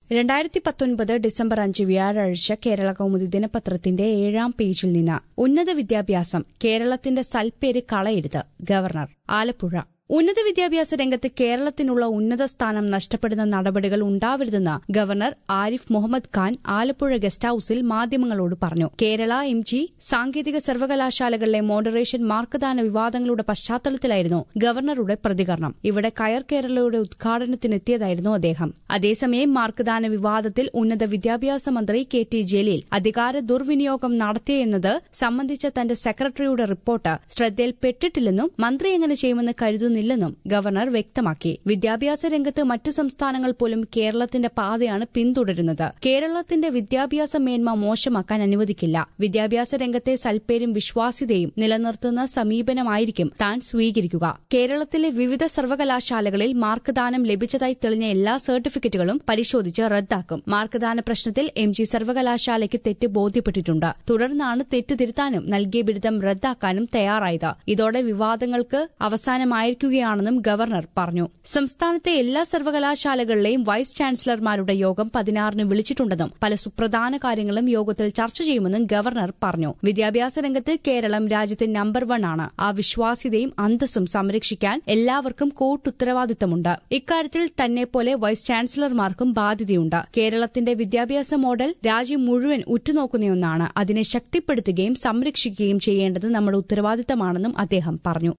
രണ്ടായിരത്തി പത്തൊൻപത് ഡിസംബർ അഞ്ച് വ്യാഴാഴ്ച കേരള കൗമുദി ദിനപത്രത്തിന്റെ ഏഴാം പേജിൽ നിന്ന് ഉന്നത വിദ്യാഭ്യാസം കേരളത്തിന്റെ സൽപ്പേര് കളയരുത് ഗവർണർ ആലപ്പുഴ ഉന്നത വിദ്യാഭ്യാസ രംഗത്ത് കേരളത്തിനുള്ള ഉന്നത സ്ഥാനം നഷ്ടപ്പെടുന്ന നടപടികൾ ഉണ്ടാവരുതെന്ന് ഗവർണർ ആരിഫ് മുഹമ്മദ് ഖാൻ ആലപ്പുഴ ഗസ്റ്റ് ഹൌസിൽ മാധ്യമങ്ങളോട് പറഞ്ഞു കേരള എം ജി സാങ്കേതിക സർവകലാശാലകളിലെ മോഡറേഷൻ മാർക്ക്ദാന വിവാദങ്ങളുടെ പശ്ചാത്തലത്തിലായിരുന്നു ഗവർണറുടെ പ്രതികരണം ഇവിടെ കയർ കേരളയുടെ ഉദ്ഘാടനത്തിനെത്തിയതായിരുന്നു അദ്ദേഹം അതേസമയം മാർക്ക്ദാന വിവാദത്തിൽ ഉന്നത വിദ്യാഭ്യാസ മന്ത്രി കെ ടി ജലീൽ അധികാര ദുർവിനിയോഗം നടത്തിയെന്നത് സംബന്ധിച്ച തന്റെ സെക്രട്ടറിയുടെ റിപ്പോർട്ട് ശ്രദ്ധയിൽപ്പെട്ടിട്ടില്ലെന്നും മന്ത്രി എങ്ങനെ ചെയ്യുമെന്ന് കരുതുന്നില്ലെന്നും ഗവർണർ വ്യക്തമാക്കി വിദ്യാഭ്യാസ രംഗത്ത് മറ്റ് സംസ്ഥാനങ്ങൾ പോലും കേരളത്തിന്റെ പാതയാണ് പിന്തുടരുന്നത് കേരളത്തിന്റെ വിദ്യാഭ്യാസ മേന്മ മോശമാക്കാൻ അനുവദിക്കില്ല വിദ്യാഭ്യാസ രംഗത്തെ സൽപ്പേരും വിശ്വാസ്യതയും നിലനിർത്തുന്ന സമീപനമായിരിക്കും താൻ സ്വീകരിക്കുക കേരളത്തിലെ വിവിധ സർവകലാശാലകളിൽ മാർക്ക് ദാനം ലഭിച്ചതായി തെളിഞ്ഞ എല്ലാ സർട്ടിഫിക്കറ്റുകളും പരിശോധിച്ച് റദ്ദാക്കും മാർക്ക് ദാന പ്രശ്നത്തിൽ എം ജി സർവകലാശാലയ്ക്ക് തെറ്റ് ബോധ്യപ്പെട്ടിട്ടുണ്ട് തുടർന്നാണ് തെറ്റ് തിരുത്താനും നൽകിയ ബിരുദം റദ്ദാക്കാനും തയ്യാറായത് ഇതോടെ വിവാദങ്ങൾക്ക് അവസാനമായിരിക്കുകയാണെന്നും ഗവർണർ പറഞ്ഞു സംസ്ഥാനത്തെ എല്ലാ സർവകലാശാലകളിലെയും വൈസ് ചാൻസലർമാരുടെ യോഗം പതിനാറിന് വിളിച്ചിട്ടുണ്ടെന്നും പല സുപ്രധാന കാര്യങ്ങളും യോഗത്തിൽ ചർച്ച ചെയ്യുമെന്നും ഗവർണർ പറഞ്ഞു വിദ്യാഭ്യാസ രംഗത്ത് കേരളം രാജ്യത്തെ നമ്പർ വൺ ആണ് ആ വിശ്വാസ്യതയും അന്തസ്സും സംരക്ഷിക്കാൻ എല്ലാവർക്കും കൂട്ടുത്തരവാദിത്തമുണ്ട് ഇക്കാര്യത്തിൽ തന്നെപ്പോലെ വൈസ് ചാൻസലർമാർക്കും ബാധ്യതയുണ്ട് കേരളത്തിന്റെ വിദ്യാഭ്യാസ മോഡൽ രാജ്യം മുഴുവൻ ഉറ്റുനോക്കുന്ന ഒന്നാണ് അതിനെ ശക്തിപ്പെടുത്തുകയും സംരക്ഷിക്കുകയും ചെയ്യേണ്ടത് നമ്മുടെ ഉത്തരവാദിത്തമാണെന്നും അദ്ദേഹം പറഞ്ഞു